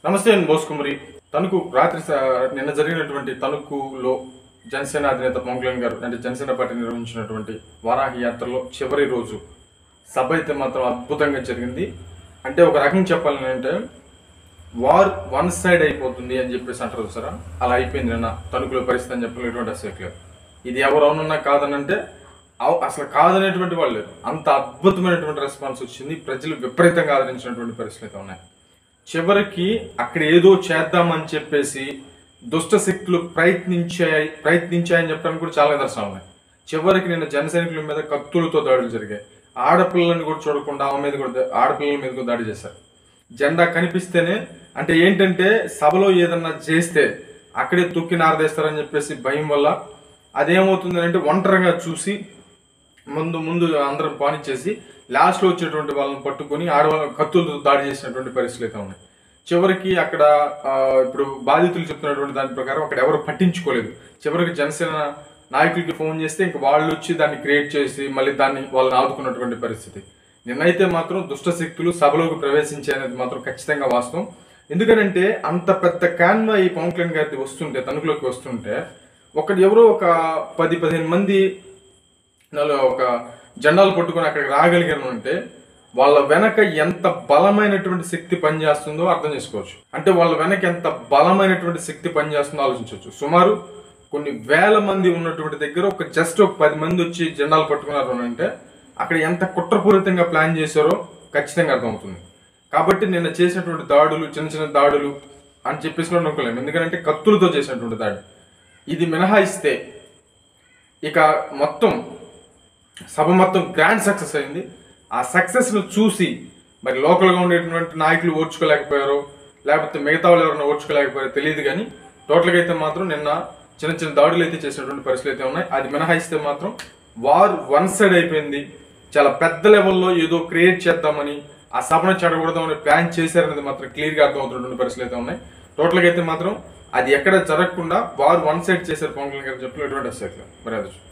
నమస్తే అండి బోస్ కుమరి తణుకు రాత్రి స- నిన్న జరిగినటువంటి తణుకులో జనసేన అధినేత పవన్ కళ్యాణ్ గారు అంటే జనసేన పార్టీ నిర్వహించినటువంటి వారాహి యాత్రలో చివరి రోజు సభ అయితే మాత్రం అద్భుతంగా జరిగింది అంటే ఒక రకంగా చెప్పాలని అంటే వార్ వన్ సైడ్ అయిపోతుంది అని చెప్పేసి అంటారు చూసారా అలా అయిపోయింది నిన్న తణుకులో పరిస్థితి అని చెప్పినటువంటి అసలు లేదు ఇది ఎవరు అవునన్నా కాదనంటే అవ- అసలు కాదనేటువంటి వాళ్ళు లేరు అంత అద్భుతమైనటువంటి రెస్పాన్స్ వచ్చింది ప్రజలు విపరీతంగా ఆదరించినటువంటి పరిస్థితులు అయితే ఉన్నాయి చివరికి అక్కడ ఏదో చేద్దామని చెప్పేసి దుష్ట శక్తులు ప్రయత్నించాయి ప్రయత్నించాయని చెప్పడానికి కూడా చాలా నిదర్శనాలు ఉన్నాయి చివరికి నిన్న జన సైనికుల మీద కత్తులతో దాడులు జరిగాయి ఆడపిల్లలను కూడా చూడకుండా ఆమె మీద కూడా దా- ఆడపిల్లల మీద కూడా దాడి చేశారు జెండా కనిపిస్తేనే అంటే ఏంటంటే సభలో ఏదన్నా చేస్తే అక్కడే తొక్కి నారదేస్తారని చెప్పేసి భయం వల్ల అదేమవుతుంది అంటే ఒంటరిగా చూసి ముందు ముందు అందరం పానిచ్చేసి లాస్ట్ లో వచ్చేటువంటి వాళ్ళని పట్టుకొని ఆడవాళ్ళ కత్తులతో దాడి చేసినటువంటి పరిస్థితులు అయితే ఉన్నాయి చివరికి అక్కడ ఆ, ఇప్పుడు బాధితులు చెప్తున్నటువంటి దాని ప్రకారం అక్కడ ఎవరు పట్టించుకోలేదు చివరికి జనసేన నాయకులకి ఫోన్ చేస్తే ఇంక వాళ్ళు వచ్చి దాన్ని క్రియేట్ చేసి మళ్ళీ దాన్ని వాళ్ళని ఆదుకున్నటువంటి పరిస్థితి నిన్నైతే మాత్రం దుష్ట శక్తులు సభలోకి ప్రవేశించే అనేది మాత్రం ఖచ్చితంగా వాస్తవం ఎందుకనంటే అంత పెద్ద కాన్వా ఈ పవన్ కళ్యాణ్ గారిది వస్తుంటే తణుకులోకి వస్తుంటే ఒకటి ఎవరో ఒక పది పదిహేను మంది నాలో ఒక జెండాలు పట్టుకొని అక్కడికి రాగలిగాను అంటే వాళ్ళ వెనక ఎంత బలమైనటువంటి శక్తి పనిచేస్తుందో అర్థం చేసుకోవచ్చు అంటే వాళ్ళ వెనక ఎంత బలమైనటువంటి శక్తి పనిచేస్తుందో ఆలోచించవచ్చు సుమారు కొన్ని వేల మంది ఉన్నటువంటి దగ్గర ఒక జస్ట్ ఒక పది మంది వచ్చి జెండాలు పట్టుకున్నారు అని అంటే అక్కడ ఎంత కుట్రపూరితంగా ప్లాన్ చేశారో ఖచ్చితంగా అర్థమవుతుంది కాబట్టి నిన్న చేసినటువంటి దాడులు చిన్న చిన్న దాడులు అని చెప్పేసి కూడా అనుకోలేము ఎందుకంటే కత్తులతో చేసినటువంటి దాడి ఇది మినహాయిస్తే ఇక మొత్తం సభ మొత్తం గ్రాండ్ సక్సెస్ అయింది ఆ సక్సెస్ ను చూసి మరి లోకల్ గా ఉండేటువంటి నాయకులు ఓర్చుకోలేకపోయారో లేకపోతే మిగతా వాళ్ళు ఎవరైనా ఓర్చుకోలేకపోయారో తెలియదు కానీ టోటల్ గా అయితే మాత్రం నిన్న చిన్న చిన్న దాడులు అయితే చేసినటువంటి పరిస్థితులు అయితే ఉన్నాయి అది మినహాయిస్తే మాత్రం వార్ వన్ సైడ్ అయిపోయింది చాలా పెద్ద లెవెల్లో ఏదో క్రియేట్ చేద్దామని ఆ సభను చెడగొడదామని ప్లాన్ చేశారనేది మాత్రం క్లియర్ గా అర్థమవుతున్నటువంటి పరిస్థితులు అయితే ఉన్నాయి టోటల్ గా అయితే మాత్రం అది ఎక్కడ జరగకుండా వారు వన్ సైడ్ చేశారు పవన్ కళ్యాణ్ గారు చెప్పినటువంటి అసలు మరి అది